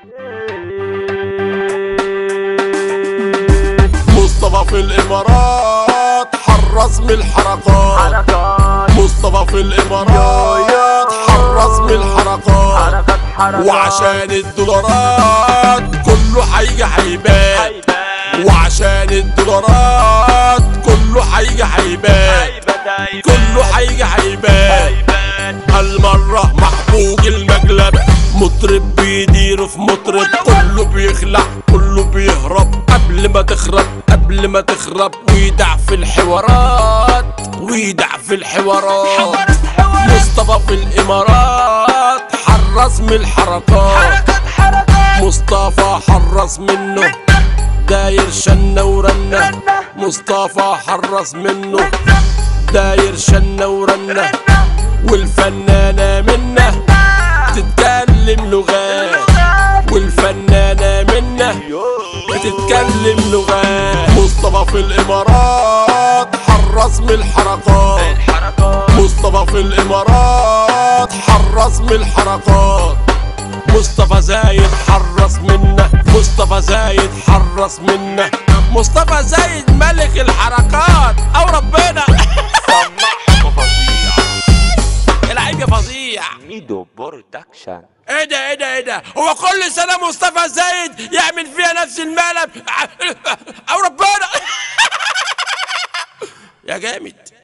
مصطفى في الامارات حرص من الحركات حركات مصطفى في الامارات حرص من الحركات حركات حركات وعشان الدولارات كله هيجي هيبان هيبان وعشان الدولارات كله هيجي هيبان هيبان هيبان كله هيجي هيبان هيبان المرة محبوج المقلب مطرب بيدير في مطرب كله بيخلع كله بيهرب قبل ما تخرب قبل ما تخرب ويدع في الحوارات ويدع في الحوارات مصطفى في الامارات حرص من الحركات حركات حركات مصطفى حرص منه داير شنة ورنة مصطفى حرص منه داير شنة ورنة والفنانة منه تتكلم لغات والفنانة منه بتتكلم لغات مصطفى في الامارات حرص من الحركات الحركات مصطفى في الامارات حرص من الحركات مصطفى زايد حرص منا مصطفى زايد حرص منا مصطفى زايد ملك الحركات او ربنا سمعهم فظيع العيب يا فظيع ميدو برودكشن ايه ده ايه ده ايه ده هو كل سنه مصطفى زايد يعمل فيها نفس المقلب او ربنا يا جامد